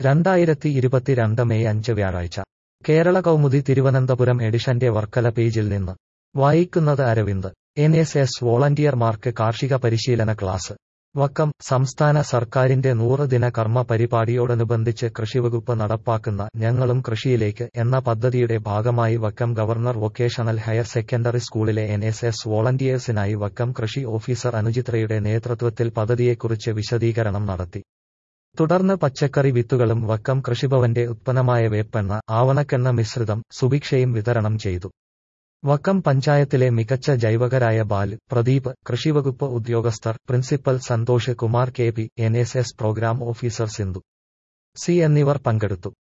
രണ്ടായിരത്തി ഇരുപത്തിരണ്ട് മെയ് അഞ്ച് വ്യാഴാഴ്ച കേരള കൗമുദി തിരുവനന്തപുരം എഡിഷന്റെ വർക്കല പേജിൽ നിന്ന് വായിക്കുന്നത് അരവിന്ദ് എൻ എസ് എസ് വോളണ്ടിയർമാർക്ക് കാർഷിക പരിശീലന ക്ലാസ് വക്കം സംസ്ഥാന സർക്കാരിന്റെ നൂറ് ദിന കർമ്മ പരിപാടിയോടനുബന്ധിച്ച് കൃഷിവകുപ്പ് നടപ്പാക്കുന്ന ഞങ്ങളും കൃഷിയിലേക്ക് എന്ന പദ്ധതിയുടെ ഭാഗമായി Vakkom governor vocational higher secondary സ്കൂളിലെ എൻ എസ് എസ് വോളണ്ടിയേഴ്സിനായി വക്കം കൃഷി ഓഫീസർ അനുജിത്രയുടെ നേതൃത്വത്തിൽ പദ്ധതിയെക്കുറിച്ച് വിശദീകരണം നടത്തി തുടർന്ന് പച്ചക്കറി വിത്തുകളും വക്കം കൃഷിഭവന്റെ ഉത്പന്നമായ വേപ്പെണ്ണ ആവണക്കെണ്ണ മിശ്രിതം സുഭിക്ഷയും വിതരണം ചെയ്തു വക്കം പഞ്ചായത്തിലെ മികച്ച ജൈവകരായ ബാല് പ്രദീപ് കൃഷിവകുപ്പ് ഉദ്യോഗസ്ഥർ principal Santhosh Kumar K P N S S programme officer Sindhu C എന്നിവർ പങ്കെടുത്തു